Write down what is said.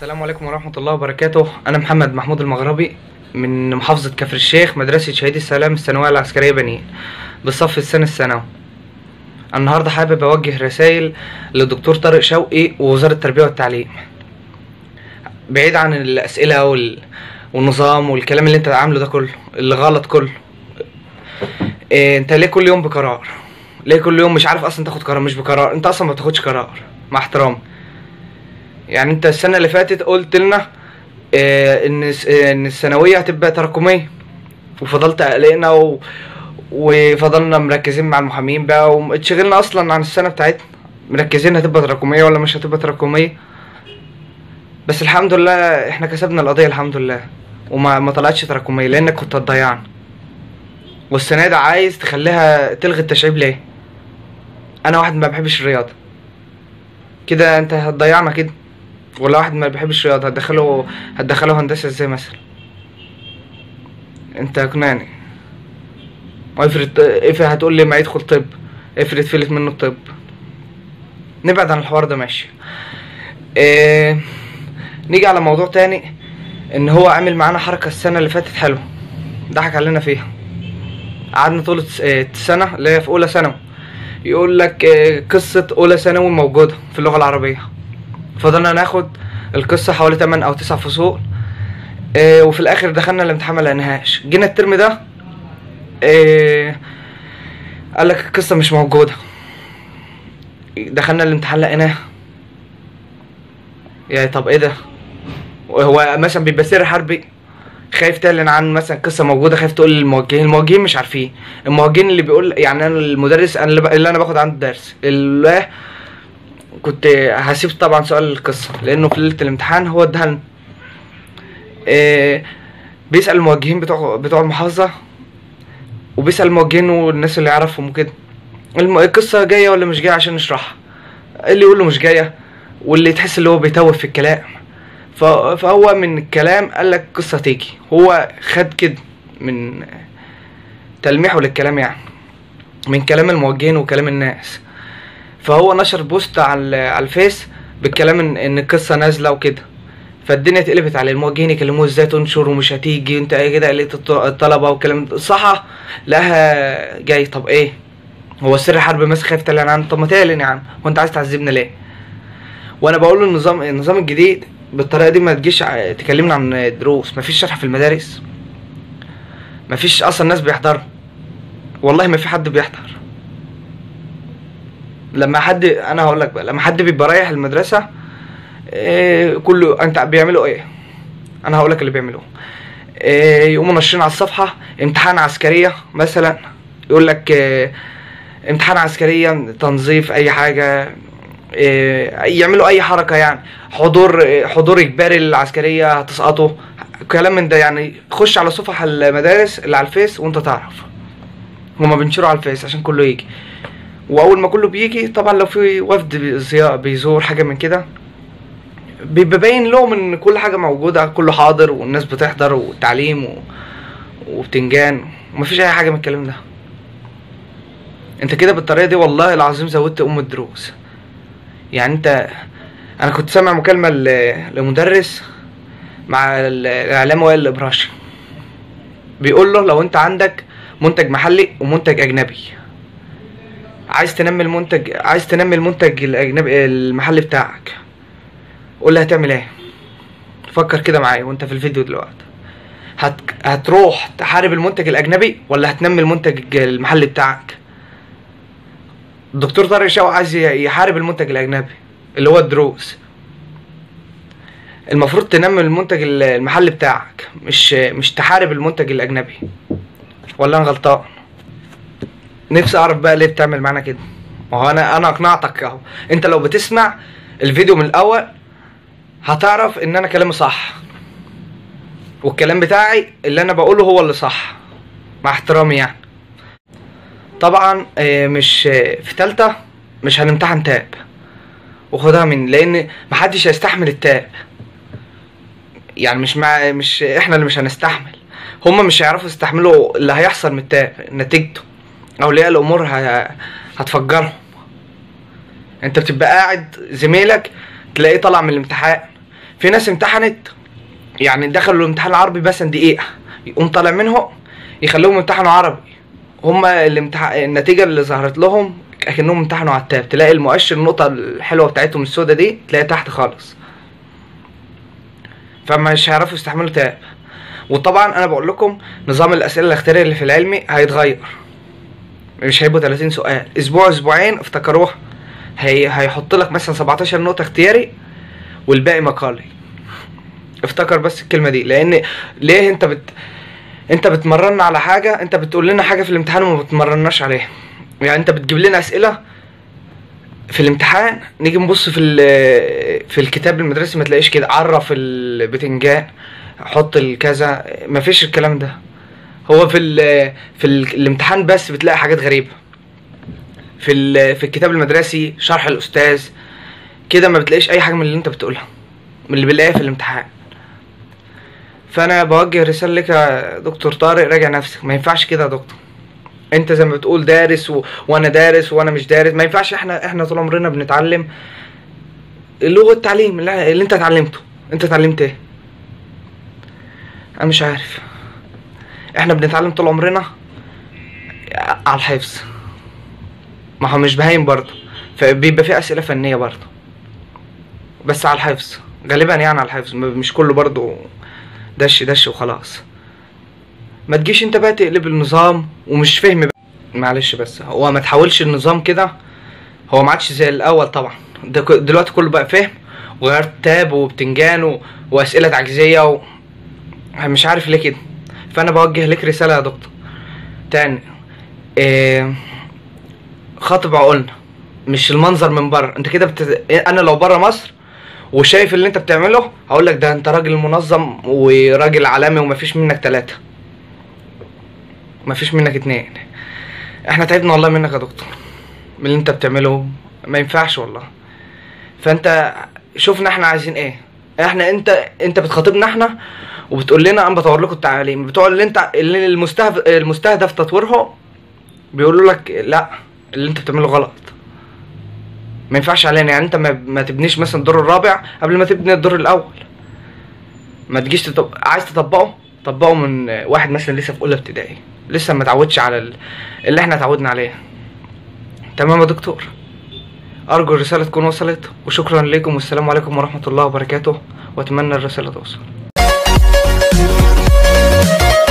السلام عليكم ورحمة الله وبركاته أنا محمد محمود المغربي من محافظة كفر الشيخ مدرسة شهيد السلام الثانوية العسكرية بنين بالصف السنة الثانوي النهاردة حابب أوجه رسائل للدكتور طارق شوقي ووزارة التربية والتعليم بعيد عن الأسئلة وال... والنظام والكلام اللي أنت عامله ده كله اللي غلط كله إيه أنت ليه كل يوم بقرار ليه كل يوم مش عارف أصلا تاخد قرار مش بقرار أنت أصلا ما بتاخدش قرار مع احترامي يعني انت السنه اللي فاتت قلت لنا اه ان الس- اه ان الثانويه هتبقى تراكميه وفضلت قلقنا و... وفضلنا مركزين مع المحامين بقى واتشغلنا اصلا عن السنه بتاعتنا مركزين هتبقى تراكميه ولا مش هتبقى تراكميه بس الحمد لله احنا كسبنا القضيه الحمد لله وما ما طلعتش تراكميه لانك كنت هتضيعنا والسنه دي عايز تخليها تلغي التشعيب ليه انا واحد ما بحبش الرياضه كده انت هتضيعنا كده ولا واحد ما بيحبش الرياضه هتدخله هتدخله هندسه ازاي مثلا انت اقنعني وافرض افرض هتقول لي ما يدخل طب افرض فلت منه الطب نبعد عن الحوار ده ماشي اه... نيجي على موضوع تاني ان هو عامل معانا حركه السنه اللي فاتت حلوه ضحك علينا فيها قعدنا طول الس- اه، السنه اللي هي في اولى ثانوي يقول لك اه، قصه اولى ثانوي موجوده في اللغه العربيه فضلنا ناخد القصة حوالي 8 أو 9 فصول آه وفي الآخر دخلنا الامتحان ما لقيناهاش جينا الترم ده آه قال لك القصة مش موجودة دخلنا الامتحان لقيناها يعني طب ايه ده هو مثلا بيبقى سر حربي خايف تعلن عن مثلا قصه موجوده خايف تقول للموجهين الموجهين مش عارفين الموجهين اللي بيقول يعني انا المدرس انا اللي, ب... اللي انا باخد عنده الدرس اللي كنت هسيب طبعا سؤال القصة لأنه في ليلة الامتحان هو اداها لنا. إيه بيسأل الموجهين بتوع بتوع المحافظة وبيسأل الموجهين والناس اللي يعرفهم وكده الم- القصة جاية ولا مش جاية عشان نشرحها اللي يقول له مش جاية واللي تحس اللي هو بيتوه في الكلام ف- فهو من الكلام قال لك قصة تيجي هو خد كده من تلميحه للكلام يعني من كلام الموجهين وكلام الناس فهو نشر بوست على على الفيس بالكلام ان ان القصه نازله وكده فالدنيا اتقلبت عليه الموجهين يكلموه ازاي تنشر ومش هتيجي انت ايه كده قلقت الط- الطلبه والكلام ده صح لقاها جاي طب ايه هو سر حرب ماسك خايف تعلن عنه طب ما تعلن يا عم هو انت عايز تعذبنا ليه وانا بقول له النظام النظام الجديد بالطريقه دي ما تجيش ع- تكلمنا عن دروس مفيش شرح في المدارس مفيش اصلا ناس بيحضروا والله ما في حد بيحضر لما حد انا هقول لك بقى لما حد بيبقى رايح المدرسه إيه كله انت بيعملوا ايه انا هقول لك اللي بيعملوه إيه يقوموا ناشرين على الصفحه امتحان عسكريه مثلا يقول لك إيه امتحان عسكريه تنظيف اي حاجه إيه يعملوا اي حركه يعني حضور إيه، حضور اجباري للعسكريه هتسقطوا كلام من ده يعني خش على صفح المدارس اللي على الفيس وانت تعرف هما بينشروا على الفيس عشان كله يجي واول ما كله بيجي طبعا لو في وفد بيزي- بيزور حاجه من كده بيبقى باين لهم ان كل حاجه موجوده كله حاضر والناس بتحضر والتعليم و... وبتنجان ومفيش اي حاجه من الكلام ده انت كده بالطريقه دي والله العظيم زودت ام الدروس يعني انت انا كنت سامع مكالمه ل... لمدرس مع ال- الاعلام وائل الابراشي بيقول له لو انت عندك منتج محلي ومنتج اجنبي عايز تنمي المنتج عايز تنمي المنتج الاجنبي المحلي بتاعك قول لي هتعمل ايه فكر كده معايا وانت في الفيديو دلوقتي هت... هتروح تحارب المنتج الاجنبي ولا هتنمي المنتج المحلي بتاعك الدكتور طارق شوقي عايز ي- يحارب المنتج الاجنبي اللي هو الدروس المفروض تنمي المنتج ال- المحلي بتاعك مش مش تحارب المنتج الاجنبي ولا انا غلطان نفسي اعرف بقى ليه بتعمل معانا كده ما هو انا انا اقنعتك اهو انت لو بتسمع الفيديو من الاول هتعرف ان انا كلامي صح والكلام بتاعي اللي انا بقوله هو اللي صح مع احترامي يعني طبعا آه، مش آه، في تالتة مش هنمتحن تاب وخدها من لان محدش هيستحمل التاب يعني مش مع مش احنا اللي مش هنستحمل هما مش هيعرفوا يستحملوا اللي هيحصل من التاب نتيجته اولياء الامور ه- هتفجرهم انت بتبقى قاعد زميلك تلاقيه طالع من الامتحان في ناس امتحنت يعني دخلوا الامتحان العربي مثلا دقيقه يقوم طالع منه يخلوهم يمتحنوا عربي هما الامتح... النتيجه اللي ظهرت لهم اكنهم امتحنوا على التاب تلاقي المؤشر النقطه الحلوه بتاعتهم السوداء دي تلاقيها تحت خالص فمش هيعرفوا يستحملوا تاب وطبعا انا بقول لكم نظام الاسئله الاختياريه اللي في العلمي هيتغير مش هيبقوا 30 سؤال اسبوع اسبوعين افتكروها هي هيحط لك مثلا 17 نقطه اختياري والباقي مقالي افتكر بس الكلمه دي لان ليه انت بت انت بتمرنا على حاجه انت بتقول لنا حاجه في الامتحان وما بتمرناش عليها يعني انت بتجيب لنا اسئله في الامتحان نيجي نبص في ال- في الكتاب المدرسي ما تلاقيش كده عرف البتنجان حط الكذا مفيش الكلام ده هو في ال في ال الامتحان بس بتلاقي حاجات غريبه في ال في الكتاب المدرسي شرح الاستاذ كده ما بتلاقيش اي حاجه من اللي انت بتقولها من اللي بنلاقيها في الامتحان فانا بوجه رساله لك يا دكتور طارق راجع نفسك ما ينفعش كده يا دكتور انت زي ما بتقول دارس و... وانا دارس وانا مش دارس ما ينفعش احنا احنا طول عمرنا بنتعلم اللغه التعليم اللي, اللي انت اتعلمته انت اتعلمت ايه انا مش عارف احنا بنتعلم طول عمرنا على الحفظ ما هو مش بهايم برضه فبيبقى في اسئله فنيه برضه بس على الحفظ غالبا يعني على الحفظ م- مش كله برضه دش دش وخلاص ما تجيش انت بقى تقلب النظام ومش فاهم بقى. معلش بس هو ما تحاولش النظام كده هو ما عادش زي الاول طبعا ده ك- دلوقتي كله بقى فهم وغيرت تاب وبتنجان و... واسئله تعجيزيه و... مش عارف ليه كده فانا بوجه لك رساله يا دكتور تاني إيه... خاطب عقولنا مش المنظر من بره انت كده بت... انا لو بره مصر وشايف اللي انت بتعمله هقول لك ده انت راجل منظم وراجل عالمي ومفيش منك ثلاثة مفيش منك اتنين احنا تعبنا والله منك يا دكتور من اللي انت بتعمله ما ينفعش والله فانت شوفنا احنا عايزين ايه احنا انت انت بتخاطبنا احنا وبتقول لنا انا بطور لكم التعليم بتوع اللي انت اللي المستهدف المستهدف تطويرهم بيقولوا لك لا اللي انت بتعمله غلط ما ينفعش علينا يعني انت ما, ما تبنيش مثلا الدور الرابع قبل ما تبني الدور الاول ما تجيش تطب... عايز تطبقه طبقه من واحد مثلا لسه في اولى ابتدائي لسه ما اتعودش على ال... اللي احنا اتعودنا عليه تمام يا دكتور ارجو الرساله تكون وصلت وشكرا لكم والسلام عليكم ورحمه الله وبركاته واتمنى الرساله توصل